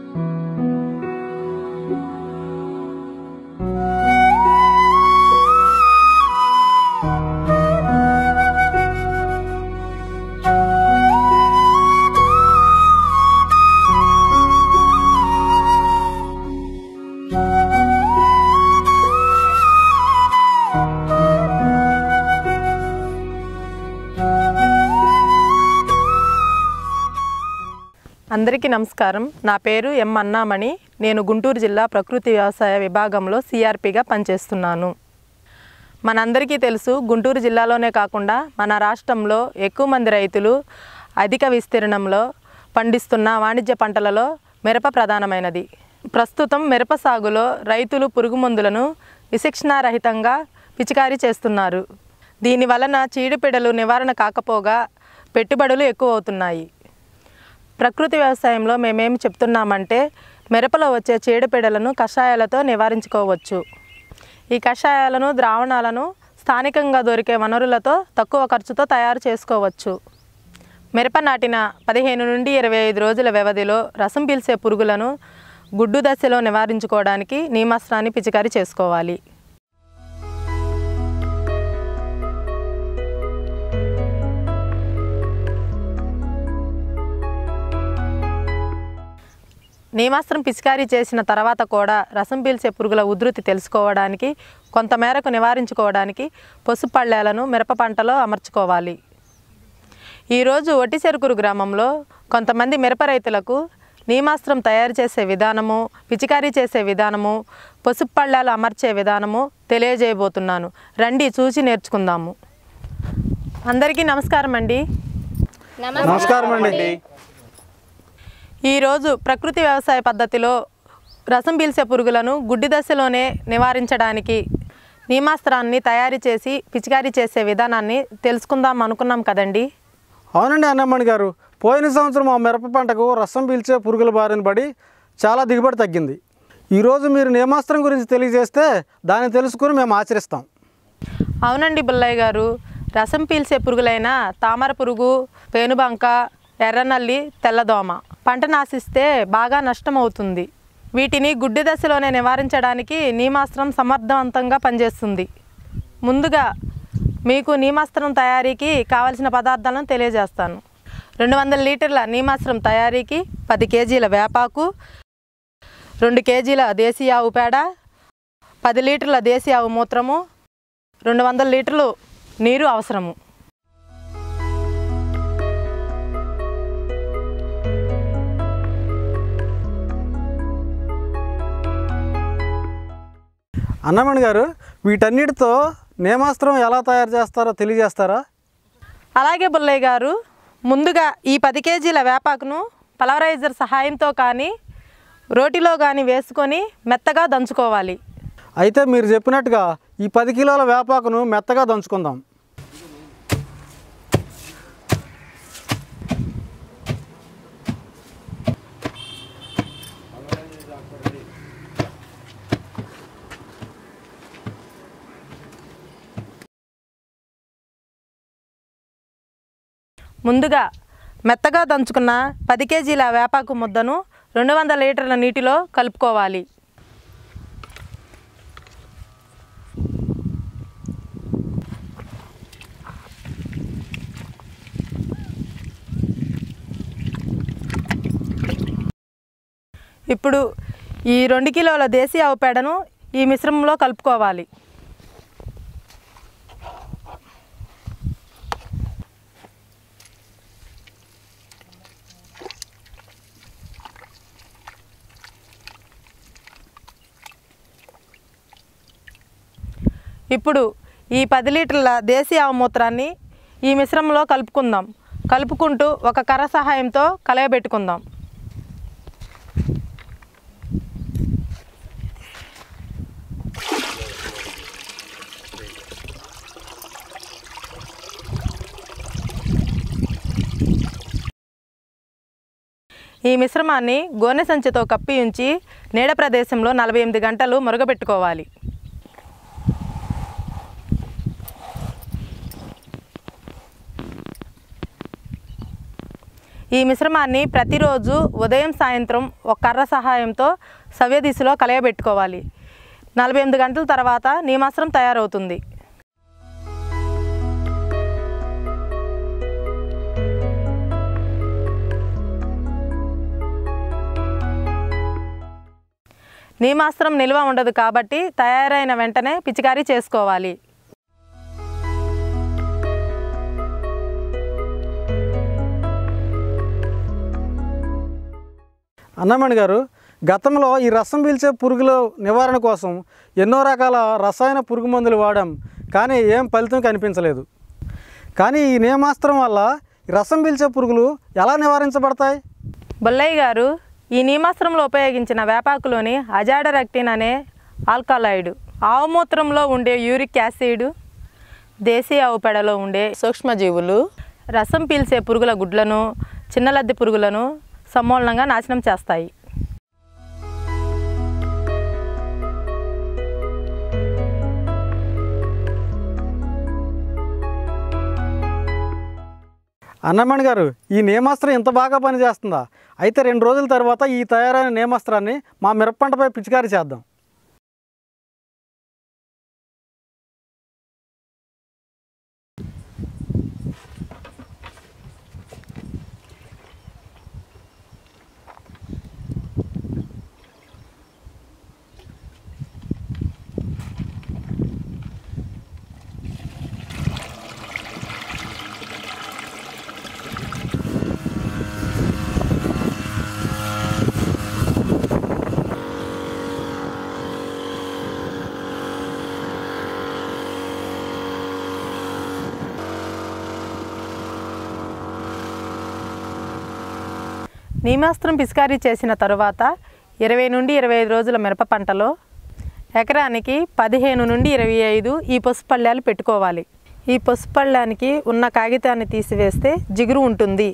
అందరికీ నమస్కారం నా పేరు ఎం అన్నామణి నేను గుంటూరు జిల్లా ప్రకృతి వ్యవసాయ విభాగంలో సిఆర్పిగా పనిచేస్తున్నాను మనందరికీ తెలుసు గుంటూరు జిల్లాలోనే కాకుండా మన రాష్ట్రంలో ఎక్కువ మంది రైతులు అధిక విస్తీర్ణంలో పండిస్తున్న వాణిజ్య పంటలలో మిరప ప్రధానమైనది ప్రస్తుతం మిరప సాగులో రైతులు పురుగు మందులను విశిక్షణారహితంగా పిచికారీ చేస్తున్నారు దీని వలన చీడపీడలు నివారణ కాకపోగా పెట్టుబడులు ఎక్కువ అవుతున్నాయి ప్రకృతి వ్యవసాయంలో మేమేం చెప్తున్నామంటే మిరపలో వచ్చే చీడపీడలను కషాయాలతో నివారించుకోవచ్చు ఈ కషాయాలను ద్రావణాలను స్థానికంగా దొరికే వనరులతో తక్కువ ఖర్చుతో తయారు చేసుకోవచ్చు మిరప నాటిన పదిహేను నుండి ఇరవై ఐదు రోజుల వ్యవధిలో రసం పీల్చే పురుగులను గుడ్డు దశలో నివారించుకోవడానికి నీమాస్త్రాన్ని పిచికారీ చేసుకోవాలి నీమాస్త్రం పిచికారీ చేసిన తర్వాత కూడా రసం పీల్చే పురుగుల ఉధృతి తెలుసుకోవడానికి కొంతమేరకు నివారించుకోవడానికి పసుపు పళ్ళేలను మిరప పంటలో అమర్చుకోవాలి ఈరోజు ఒట్టిచెరుకురు గ్రామంలో కొంతమంది మిరప రైతులకు నీమాస్త్రం తయారు చేసే విధానము పిచికారీ చేసే విధానము పసుపు పళ్ళాలు అమర్చే విధానము తెలియజేయబోతున్నాను రండి చూసి నేర్చుకుందాము అందరికీ నమస్కారం అండి నమస్కారం అండి ఈరోజు ప్రకృతి వ్యవసాయ పద్ధతిలో రసం పీల్చే పురుగులను గుడ్డి దశలోనే నివారించడానికి నీమాస్త్రాన్ని తయారు చేసి పిచికారీ చేసే విధానాన్ని తెలుసుకుందాం అనుకున్నాం కదండి అవునండి అన్నమ్మణి గారు పోయిన సంవత్సరం మా మిరప పంటకు రసం పీల్చే పురుగుల బారిన పడి చాలా దిగుబడి తగ్గింది ఈరోజు మీరు నియమాస్త్రం గురించి తెలియజేస్తే దాన్ని తెలుసుకుని మేము ఆచరిస్తాం అవునండి బుల్లయ్య గారు రసం పీల్చే పురుగులైన తామర పురుగు పేనుబంక ఎర్రనల్లి తెల్లదోమ పంట నాశిస్తే బాగా నష్టం అవుతుంది వీటిని గుడ్డి దశలోనే నివారించడానికి నీమాస్త్రం సమర్థవంతంగా పనిచేస్తుంది ముందుగా మీకు నీమాస్త్రం తయారీకి కావలసిన పదార్థాలను తెలియజేస్తాను రెండు వందల లీటర్ల నీమాస్త్రం తయారీకి పది కేజీల వేపాకు రెండు కేజీల దేశీ ఆవు పేడ పది లీటర్ల దేశీ ఆవు మూత్రము రెండు వందల లీటర్లు నీరు అవసరము అన్నమణి గారు వీటన్నిటితో నియమాస్త్రం ఎలా తయారు చేస్తారో తెలియజేస్తారా అలాగే బుల్లయ్య గారు ముందుగా ఈ పది కేజీల వేపాకును పలవరైజర్ సహాయంతో కానీ రోటిలో కానీ వేసుకొని మెత్తగా దంచుకోవాలి అయితే మీరు చెప్పినట్టుగా ఈ పది కిలోల వేపాకును మెత్తగా దంచుకుందాం ముందుగా మెత్తగా దంచుకున్న పది కేజీల వేపాకు ముద్దను రెండు వందల లీటర్ల నీటిలో కలుపుకోవాలి ఇప్పుడు ఈ రెండు కిలోల దేశీ ఆవు పేడను ఈ మిశ్రమంలో కలుపుకోవాలి ఇప్పుడు ఈ పది లీటర్ల దేశీ ఆవు మూత్రాన్ని ఈ మిశ్రమంలో కలుపుకుందాం కలుపుకుంటూ ఒక కర్ర సహాయంతో కలయబెట్టుకుందాం ఈ మిశ్రమాన్ని గోనె సంచితో కప్పి ఉంచి నీడ ప్రదేశంలో నలభై ఎనిమిది గంటలు మరుగబెట్టుకోవాలి ఈ మిశ్రమాన్ని ప్రతిరోజు ఉదయం సాయంత్రం ఒక కర్ర సహాయంతో సవ్య దిశలో కలయబెట్టుకోవాలి నలభై ఎనిమిది గంటల తర్వాత నీమాస్త్రం తయారవుతుంది నీమాస్త్రం నిల్వ ఉండదు కాబట్టి తయారైన వెంటనే పిచికారీ చేసుకోవాలి అన్నమణి గారు గతంలో ఈ రసం పీల్చే పురుగుల నివారణ కోసం ఎన్నో రకాల రసాయన పురుగు మందులు వాడాం కానీ ఏం ఫలితం కనిపించలేదు కానీ ఈ నియమాస్త్రం వల్ల ఈ రసం పీల్చే పురుగులు ఎలా నివారించబడతాయి బొల్లయ్య గారు ఈ నీమాస్త్రంలో ఉపయోగించిన వేపాకులోని అజాడరక్టిన్ అనే ఆల్కలాయిడ్ ఆవుమూత్రంలో ఉండే యూరిక్ యాసిడ్ దేశీ ఆవు పెడలో ఉండే సూక్ష్మజీవులు రసం పీల్చే పురుగుల గుడ్లను చిన్నలద్దె పురుగులను సమూలంగా నాశనం చేస్తాయి అన్నమణి గారు ఈ నేమాస్త్రం ఇంత బాగా పనిచేస్తుందా అయితే రెండు రోజుల తర్వాత ఈ తయారైన నేమాస్త్రాన్ని మా మిరప పంటపై పిచికారీ చేద్దాం నీమాస్త్రం పిచికారీ చేసిన తరువాత ఇరవై నుండి ఇరవై ఐదు రోజుల మిరప పంటలో ఎకరానికి పదిహేను నుండి ఇరవై ఐదు ఈ పసుపు పళ్ళాలు పెట్టుకోవాలి ఈ పసుపు పళ్ళానికి ఉన్న కాగితాన్ని తీసివేస్తే జిగురు ఉంటుంది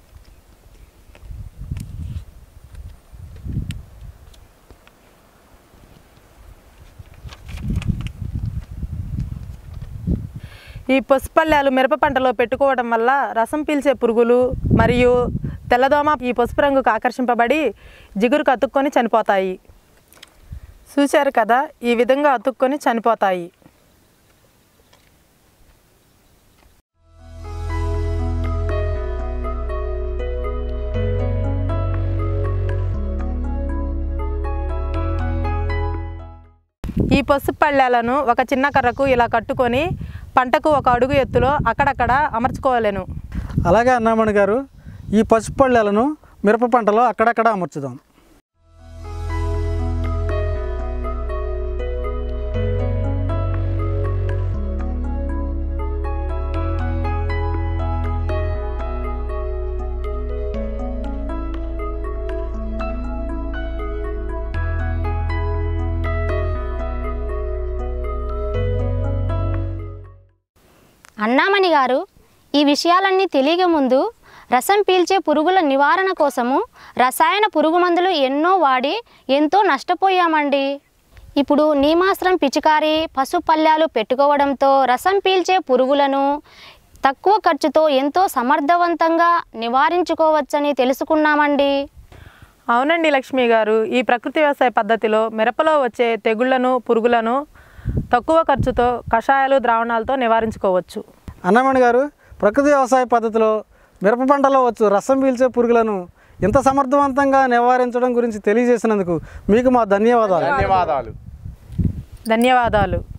ఈ పసుపల్లాలు మిరప పంటలో పెట్టుకోవడం వల్ల రసం పీల్చే పురుగులు మరియు తెల్లదోమ ఈ పసుపు రంగుకు ఆకర్షింపబడి జిగురుకు అతుక్కొని చనిపోతాయి చూశారు కదా ఈ విధంగా అతుక్కొని చనిపోతాయి ఈ పసుపు పళ్ళాలను ఒక చిన్న కర్రకు ఇలా కట్టుకొని పంటకు ఒక అడుగు ఎత్తులో అక్కడక్కడ అమర్చుకోలేను అలాగే అన్నమణి గారు ఈ పసుపు పళ్ళెలను మిరప పంటలో అక్కడక్కడ అమర్చుదాం అన్నామణి గారు ఈ విషయాలన్నీ తెలియక ముందు రసం పీల్చే పురుగుల నివారణ కోసము రసాయన పురుగు మందులు ఎన్నో వాడి ఎంతో నష్టపోయామండి ఇప్పుడు నీమాస్త్రం పిచికారి పశుపల్యాలు పెట్టుకోవడంతో రసం పీల్చే పురుగులను తక్కువ ఖర్చుతో ఎంతో సమర్థవంతంగా నివారించుకోవచ్చని తెలుసుకున్నామండి అవునండి లక్ష్మి గారు ఈ ప్రకృతి వ్యవసాయ పద్ధతిలో మిరపలో వచ్చే తెగుళ్లను పురుగులను తక్కువ ఖర్చుతో కషాయాలు ద్రావణాలతో నివారించుకోవచ్చు అన్నమణి గారు ప్రకృతి వ్యవసాయ పద్ధతిలో మిరప పంటలో వచ్చు రసం పీల్చే పురుగులను ఇంత సమర్థవంతంగా నివారించడం గురించి తెలియజేసినందుకు మీకు మా ధన్యవాదాలు ధన్యవాదాలు ధన్యవాదాలు